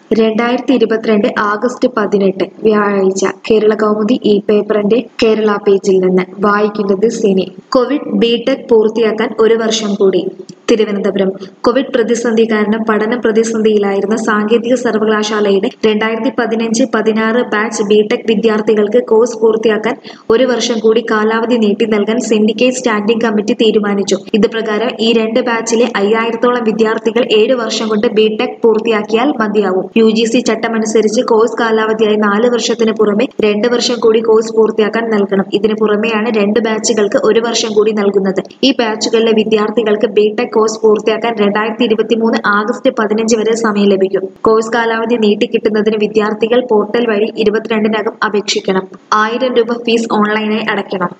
രണ്ടായിരത്തി ഇരുപത്തിരണ്ട് ആഗസ്റ്റ് പതിനെട്ട് വ്യാഴാഴ്ച കേരള കൗമുദി ഈ പേപ്പറിന്റെ കേരള പേജിൽ നിന്ന് വായിക്കുന്നത് സിനി കോവിഡ് ബിടെക് പൂർത്തിയാക്കാൻ ഒരു വർഷം കൂടി തിരുവനന്തപുരം കോവിഡ് പ്രതിസന്ധി കാരണം പഠന പ്രതിസന്ധിയിലായിരുന്ന സാങ്കേതിക സർവകലാശാലയുടെ രണ്ടായിരത്തി പതിനഞ്ച് പതിനാറ് ബാച്ച് ബിടെക് വിദ്യാർത്ഥികൾക്ക് കോഴ്സ് പൂർത്തിയാക്കാൻ ഒരു വർഷം കൂടി കാലാവധി നീട്ടി നൽകാൻ സിൻഡിക്കേറ്റ് സ്റ്റാൻഡിംഗ് കമ്മിറ്റി തീരുമാനിച്ചു ഇത് പ്രകാരം ഈ രണ്ട് ബാച്ചിലെ അയ്യായിരത്തോളം വിദ്യാർത്ഥികൾ ഏഴ് വർഷം കൊണ്ട് ബിടെക് പൂർത്തിയാക്കിയാൽ മതിയാവും യു ജി സി ചട്ടമനുസരിച്ച് കോഴ്സ് കാലാവധിയായി നാല് വർഷത്തിന് പുറമെ രണ്ട് വർഷം കൂടി കോഴ്സ് പൂർത്തിയാക്കാൻ നൽകണം ഇതിന് പുറമെയാണ് രണ്ട് ബാച്ചുകൾക്ക് ഒരു വർഷം കൂടി നൽകുന്നത് ഈ ബാച്ചുകളിലെ വിദ്യാർത്ഥികൾക്ക് ബിടെക് കോഴ്സ് പൂർത്തിയാക്കാൻ രണ്ടായിരത്തി ഇരുപത്തി മൂന്ന് ആഗസ്റ്റ് പതിനഞ്ച് വരെ സമയം ലഭിക്കും കോഴ്സ് കാലാവധി നീട്ടിക്കിട്ടുന്നതിന് വിദ്യാർത്ഥികൾ പോർട്ടൽ വഴി ഇരുപത്തിരണ്ടിനകം അപേക്ഷിക്കണം ആയിരം രൂപ ഫീസ് ഓൺലൈനായി അടയ്ക്കണം